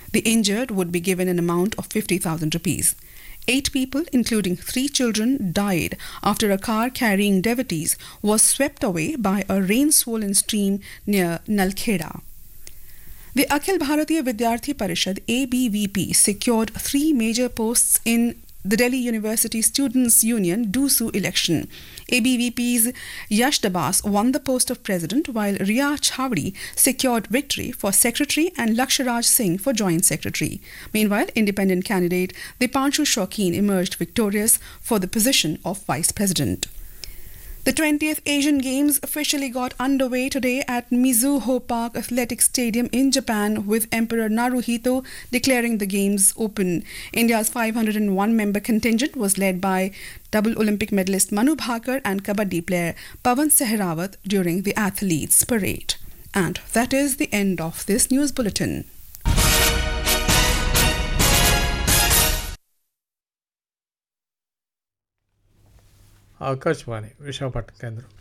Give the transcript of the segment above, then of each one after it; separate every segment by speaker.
Speaker 1: The injured would be given an amount of 50,000 rupees. Eight people, including three children, died after a car carrying devotees was swept away by a rain swollen stream near Nalkheda. The Akhil Bharatiya Vidyarthi Parishad ABVP secured three major posts in the Delhi University Students' Union DUSU election. ABVP's Yash Dabas won the post of president while Ria Chhavdi secured victory for secretary and Laksharaj Singh for joint secretary. Meanwhile, independent candidate Dipanshu Shokeen emerged victorious for the position of vice president. The 20th Asian Games officially got underway today at Mizuho Park Athletic Stadium in Japan with Emperor Naruhito declaring the Games open. India's 501 member contingent was led by double Olympic medalist Manu Bhakar and kabaddi player Pavan Sehrawat during the athletes' parade. And that is the end of this news bulletin.
Speaker 2: Akashvani Visakhapatnam కేంద్రం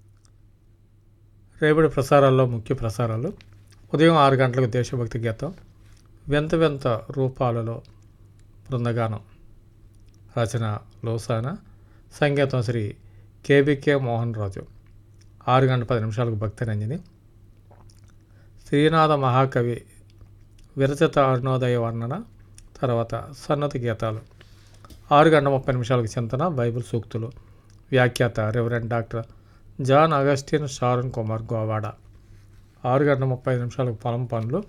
Speaker 2: రేపటి ప్రసారాల్లో ముఖ్య ప్రసారాలు ఉదయం ఆరు గంటలకు దేశభక్తి గీతం వింత వింత రూపాలలో బృందగానం రచన లోసాన సంగీతం శ్రీ కేబికే మోహన్ రాజు ఆరు గంటల పది నిమిషాలకు భక్తి రంజని శ్రీనాథ మహాకవి విరచిత అరుణోదయ వర్ణన తర్వాత సన్నతి గీతాలు ఆరు గంటల ముప్పై నిమిషాలకు చింతన బైబిల్ సూక్తులు వ్యాఖ్యాత reverend doctor John Augustine Sharon Kumar Govada ఆరు గంటల ముప్పై నిమిషాలకు పొలం పనులు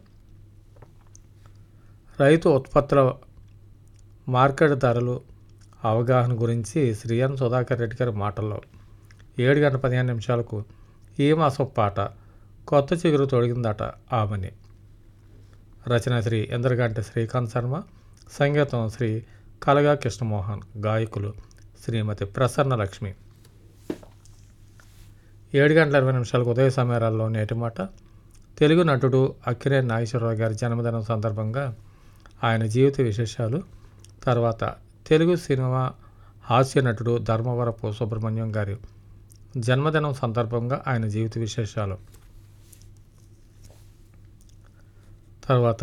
Speaker 2: రైతు ఉత్పత్తుల మార్కెట్ ధరలు అవగాహన గురించి శ్రీ ఎన్ సుధాకర్ రెడ్డి గారి మాటల్లో ఏడు గంటల పదిహేను నిమిషాలకు ఈ మాసం పాట కొత్త చిగురు తొడిగిందట ఆమెని రచన శ్రీ ఇంద్రగంటి శ్రీకాంత్ శర్మ సంగీతం శ్రీ కలగా కృష్ణమోహన్ గాయకులు శ్రీమతి ప్రసన్న లక్ష్మి ఏడు గంటల ఇరవై నిమిషాలకు ఉదయ సమయాల్లో నేటి మాట తెలుగు నటుడు అక్కినే నాగేశ్వరరావు గారి జన్మదినం సందర్భంగా ఆయన జీవిత విశేషాలు తర్వాత తెలుగు సినిమా హాస్య నటుడు ధర్మవరపు సుబ్రహ్మణ్యం గారి జన్మదినం సందర్భంగా ఆయన జీవిత విశేషాలు తర్వాత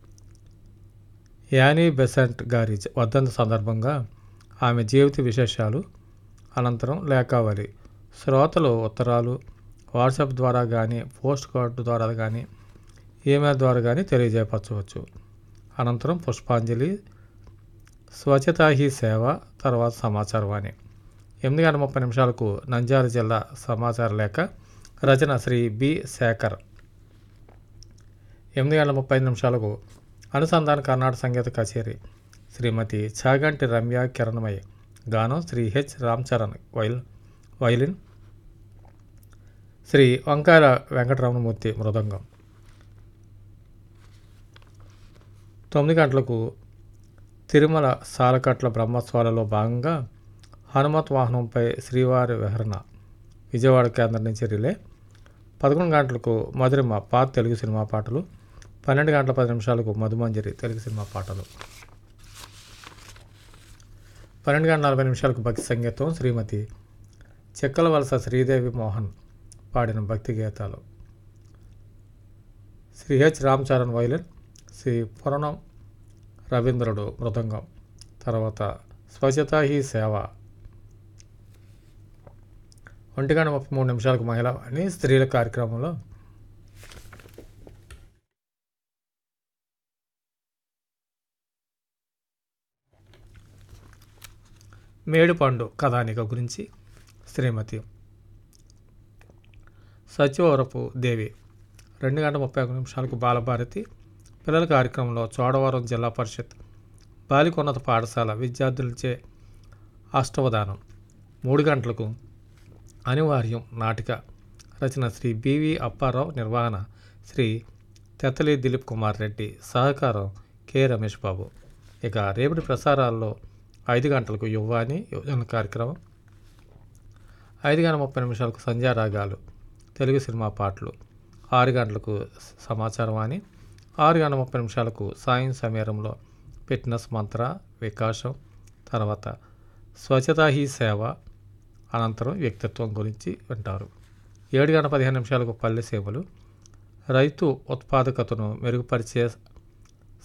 Speaker 2: యానీ బెసెంట్ గారి వర్ధంతి సందర్భంగా ఆమె జీవిత విశేషాలు అనంతరం లేఖావళి శ్రోతలు ఉత్తరాలు వాట్సాప్ ద్వారా కానీ పోస్ట్ కార్డు ద్వారా కానీ ఈమెయిల్ ద్వారా కానీ తెలియజేయపరచవచ్చు అనంతరం పుష్పాంజలి స్వచ్ఛతా హీ సేవ తర్వాత సమాచారవాణి ఎనిమిది గంటల ముప్పై నిమిషాలకు నంద్యాల జిల్లా సమాచార లేఖ రచన శ్రీ బి శేఖర్ ఎనిమిది గంటల ముప్పై ఐదు నిమిషాలకు అనుసంధాన కర్ణాటక సంగీత కచేరీ శ్రీమతి చాగంటి రమ్య కిరణమయ్య గానం శ్రీ హెచ్ రామ్ చరణ్ వైల్ వైలిన్ శ్రీ వంకాయల వెంకటరమణమూర్తి మృదంగం తొమ్మిది గంటలకు తిరుమల సాలకట్ల బ్రహ్మోత్సవాలలో భాగంగా హనుమత్ వాహనంపై శ్రీవారి విహరణ విజయవాడ కేంద్రం నుంచి రిలే పదకొండు గంటలకు మధురిమ పాత తెలుగు సినిమా పాటలు పన్నెండు గంటల పది నిమిషాలకు మధుమంజరి తెలుగు సినిమా పాటలు పన్నెండు గంటల నలభై నిమిషాలకు భక్తి సంగీతం శ్రీమతి చెక్కల వలస శ్రీదేవి మోహన్ పాడిన భక్తి గీతాలు శ్రీ హెచ్ రామ్ చరణ్ వైలిన్ శ్రీ పురణం రవీంద్రుడు మృదంగం తర్వాత స్వచ్ఛతా హీ సేవ ఒంటి గంట ముప్పై మూడు నిమిషాలకు మహిళ అని స్త్రీల కార్యక్రమంలో మేడుపండు కథానిక గురించి శ్రీమతి సచివరపు దేవి రెండు గంటల ముప్పై ఒక నిమిషాలకు బాలభారతి పిల్లల కార్యక్రమంలో చోడవరం జిల్లా పరిషత్ బాలికోన్నత పాఠశాల విద్యార్థులచే అష్టవదానం మూడు గంటలకు అనివార్యం నాటిక రచన శ్రీ బివి అప్పారావు నిర్వహణ శ్రీ తెతలి దిలీప్ కుమార్ రెడ్డి సహకారం కె రమేష్ బాబు ఇక రేపటి ప్రసారాల్లో ఐదు గంటలకు యువ్వాని యువజన కార్యక్రమం ఐదు గంటల ముప్పై నిమిషాలకు సంధ్యారాగాలు తెలుగు సినిమా పాటలు ఆరు గంటలకు సమాచారం అని ఆరు గంటల ముప్పై నిమిషాలకు సాయం సమీరంలో ఫిట్నెస్ మంత్ర వికాసం తర్వాత స్వచ్ఛతా హీ సేవ అనంతరం వ్యక్తిత్వం గురించి వింటారు ఏడు గంటల పదిహేను నిమిషాలకు పల్లె సేవలు రైతు ఉత్పాదకతను మెరుగుపరిచే